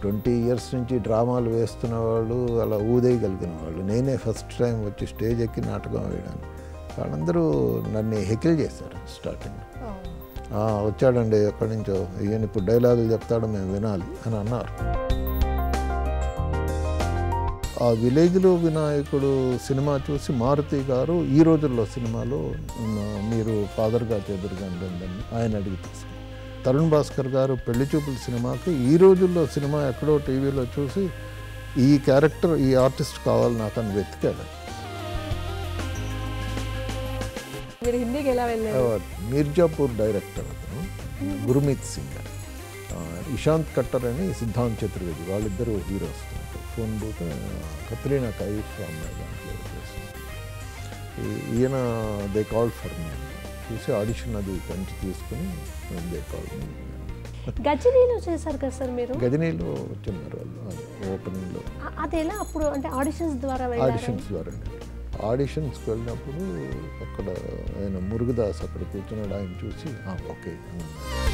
Twenty years నుంచి డ్రామాలు వేస్తున్న వాళ్ళు అలా ఊదేయగలిగిన వాళ్ళు నేనే ఫస్ట్ టైం వచ్చి స్టేజ్ ఎక్కి నాటకం వేయడానికి వాళ్ళందరూ నన్ను హెకిల్ చేశారు స్టార్టింగ్ ఓ. వచ్చాడండి ఎక్కడి నుంచో ఈయన ఇప్పుడు డైలాగులు చెప్తాడో మేము వినాలి అని అన్నారు ఆ విలేజ్లో వినాయకుడు సినిమా చూసి మారుతి గారు ఈ రోజుల్లో సినిమాలో "ఉమ్, మీరు ఫాదర్గా చెదురుగండి అని ఆయన అడిగి తీసుకున్నారు తరుణ్ భాస్కర్ గారు పెళ్లి చూపుల సినిమాకి ఈ రోజుల్లో సినిమా ఎక్కడో టీవీలో చూసి ఈ క్యారెక్టర్ ఈ ఆర్టిస్ట్ కావాలి నాకు అని వెతికాడు మీరు హిందీకి ఎలా వెళ్ళారు మీర్జాపూర్ డైరెక్టర్ అతను గురుమీత్ సింగ్ అని. ఆ, ఇషాంత్ కట్టర్ అని సిద్ధాంత్ చతుర్వేది వాళ్ళిద్దరూ heroes phone booth Katrina Kaif అమ్మాయి దాంట్లో చేస్తుంది. ఈ- ఈయన దే కాల్ ఫర్ మీ చూసి ఆడిషన్ అది కంచి తీసుకుని దే కాల్ మీ గజనీలో చేశారు కదా సార్ మీరు గజనీలో వచ్చినారు వాళ్ళు ఓపెనింగ్లో అ- అది ఎలా అప్పుడు అంటే ఆడిషన్స్ ద్వారా వెళ్ళారు ఆడిషన్స్ ద్వారా ఆడిషన్స్కి వెళ్ళినప్పుడు అక్కడ ఆయన మురుగదాస్ అక్కడ కూర్చున్నాడు ఆయన చూసి "ఆ, ఓకే అన్నాడు